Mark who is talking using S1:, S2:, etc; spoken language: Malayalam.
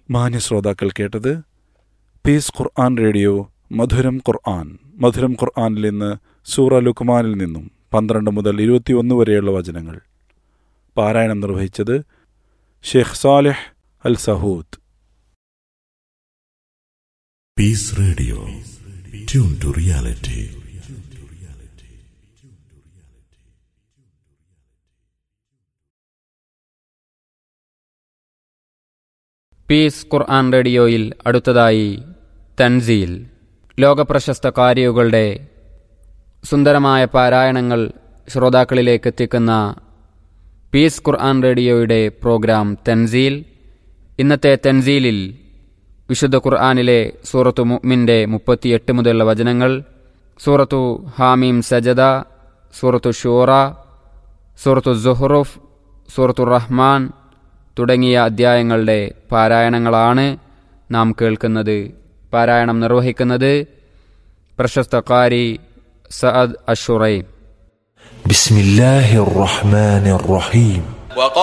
S1: മാന്യ ശ്രോതാക്കൾ കേട്ടത് പീസ് ഖുർആൻ റേഡിയോ മധുരം ഖുർആൻ മധുരം ഖുർആനിൽ നിന്ന് സൂറ ലുക്മാനിൽ നിന്നും പന്ത്രണ്ട് മുതൽ ഇരുപത്തിയൊന്ന് വരെയുള്ള വചനങ്ങൾ പാരായണം നിർവഹിച്ചത് Sheikh Salih Al Sahood
S2: Peace Radio. Tune to reality.
S3: Peace Quran റേഡിയോയിൽ അടുത്തതായി തൻസീൽ ലോകപ്രശസ്ത കാരിയുകളുടെ സുന്ദരമായ പാരായണങ്ങൾ ശ്രോതാക്കളിലേക്ക് എത്തിക്കുന്ന പീസ് ഖുർആൻ റേഡിയോയുടെ പ്രോഗ്രാം തൻസീൽ ഇന്നത്തെ തൻസീലിൽ വിശുദ്ധ ഖുർആനിലെ സൂറത്തു മുഅ്മിൻ്റെ മുപ്പത്തിയെട്ട് മുതലുള്ള വചനങ്ങൾ സൂറത്തു ഹാമീം സജദ സൂറത്തു ഷൂറ സൂറത്തു സുഹ്റുഫ് സൂറത്തു റഹ്മാൻ തുടങ്ങിയ അധ്യായങ്ങളുടെ പാരായണങ്ങളാണ് നാം കേൾക്കുന്നത് പാരായണം നിർവഹിക്കുന്നത് പ്രശസ്ത കാരി സഅദ് അഷുറൈം
S4: بسم الله الرحمن الرحيم